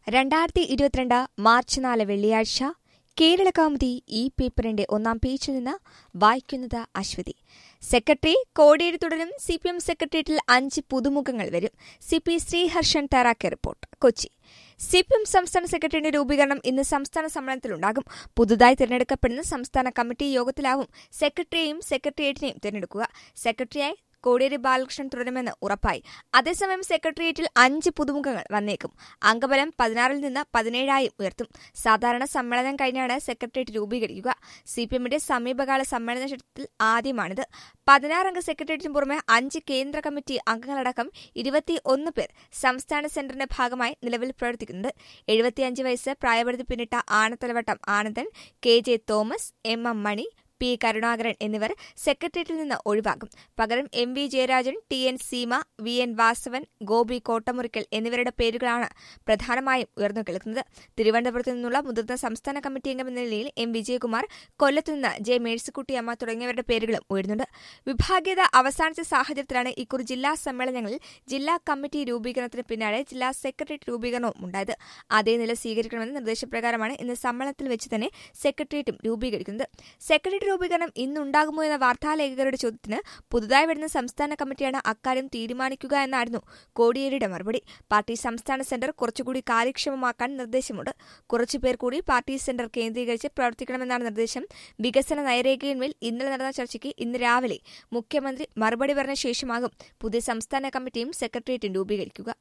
രണ്ടായിരത്തി ഇരുപത്തിരണ്ട് മാർച്ച് നാല് വെള്ളിയാഴ്ച കേരള കൗമുദി ഈ പേപ്പറിന്റെ ഒന്നാം പേജിൽ നിന്ന് വായിക്കുന്നത് അശ്വതി സെക്രട്ടറി കോടിയേരി തുടരും സി പി എം സെക്രട്ടേറിയറ്റിൽ അഞ്ച് പുതുമുഖങ്ങൾ വരും സി പി ശ്രീഹർഷൻ തയ്യാറാക്കിയ report Kochi C P M സംസ്ഥാന സെക്രട്ടറിയുടെ രൂപീകരണം ഇന്ന് സംസ്ഥാന സമ്മേളനത്തിലുണ്ടാകും പുതുതായി തിരഞ്ഞെടുക്കപ്പെടുന്ന സംസ്ഥാന കമ്മിറ്റി യോഗത്തിലാവും സെക്രട്ടറിയെയും സെക്രട്ടേറിയറ്റിനെയും തിരഞ്ഞെടുക്കുക സെക്രട്ടറിയായി കോടിയേരി ബാലകൃഷ്ണൻ തുടരുമെന്ന് ഉറപ്പായി അതേസമയം സെക്രട്ടേറിയറ്റിൽ അഞ്ച് പുതുമുഖങ്ങൾ വന്നേക്കും അംഗബലം പതിനാറിൽ നിന്ന് പതിനേഴായും ഉയർത്തും സാധാരണ സമ്മേളനം കഴിഞ്ഞാണ് സെക്രട്ടേറിയറ്റ് രൂപീകരിക്കുക സി പി എമ്മിന്റെ സമീപകാല സമ്മേളന ചരിത്രത്തിൽ ആദ്യമാണിത് പതിനാറംഗ സെക്രട്ടേറിയറ്റിന് പുറമെ അഞ്ച് കേന്ദ്ര കമ്മിറ്റി അംഗങ്ങളടക്കം ഇരുപത്തി ഒന്ന് പേർ സംസ്ഥാന സെന്ററിന്റെ ഭാഗമായി നിലവിൽ പ്രവർത്തിക്കുന്നുണ്ട് എഴുപത്തിയഞ്ച് വയസ്സ് പ്രായപരിധി പിന്നിട്ട Anathalavattom Anandan K J Thomas M M Mani P Karunakaran എന്നിവർ സെക്രട്ടേറിയറ്റിൽ നിന്ന് ഒഴിവാകും പകരം M V Jayarajan T N Seema V N Vasavan Gopi Kottamurickal എന്നിവരുടെ പേരുകളാണ് പ്രധാനമായും ഉയർന്നു കേൾക്കുന്നത് തിരുവനന്തപുരത്തു നിന്നുള്ള മുതിർന്ന സംസ്ഥാന കമ്മിറ്റി അംഗം എന്ന നിലയിൽ എം വിജയകുമാർ കൊല്ലത്തു നിന്ന് ജെ മേഴ്സിക്കുട്ടിയമ്മ തുടങ്ങിയവരുടെ പേരുകളും ഉയരുന്നുണ്ട് വിഭാഗീയത അവസാനിച്ച സാഹചര്യത്തിലാണ് ഇക്കുറി ജില്ലാ സമ്മേളനങ്ങളിൽ ജില്ലാ കമ്മിറ്റി രൂപീകരണത്തിന് പിന്നാലെ ജില്ലാ സെക്രട്ടേറിയറ്റ് രൂപീകരണവും ഉണ്ടായത് അതേ നില സ്വീകരിക്കണമെന്ന നിർദ്ദേശപ്രകാരമാണ് ഇന്ന് സമ്മേളനത്തിൽ വെച്ച് തന്നെ സെക്രട്ടേറിയറ്റും രൂപീകരിക്കുന്നത് സെക്രട്ടേറിയറ്റ് രൂപീകരണം ഇന്നുണ്ടാകുമോ എന്ന വാർത്താലേഖകരുടെ ചോദ്യത്തിന് പുതുതായി വരുന്ന സംസ്ഥാന കമ്മിറ്റിയാണ് അക്കാര്യം തീരുമാനിക്കുക എന്നായിരുന്നു കോടിയേരിയുടെ മറുപടി പാർട്ടി സംസ്ഥാന സെന്റർ കുറച്ചുകൂടി കാര്യക്ഷമമാക്കാൻ നിർദ്ദേശമുണ്ട് കുറച്ചുപേർ കൂടി പാർട്ടി സെന്റർ കേന്ദ്രീകരിച്ച് പ്രവർത്തിക്കണമെന്നാണ് നിർദ്ദേശം വികസന നയരേഖയിന്മേൽ ഇന്നലെ നടന്ന ചർച്ചയ്ക്ക് ഇന്ന് രാവിലെ മുഖ്യമന്ത്രി മറുപടി പറഞ്ഞ ശേഷമാകും പുതിയ സംസ്ഥാന കമ്മിറ്റിയും സെക്രട്ടേറിയറ്റും രൂപീകരിക്കുക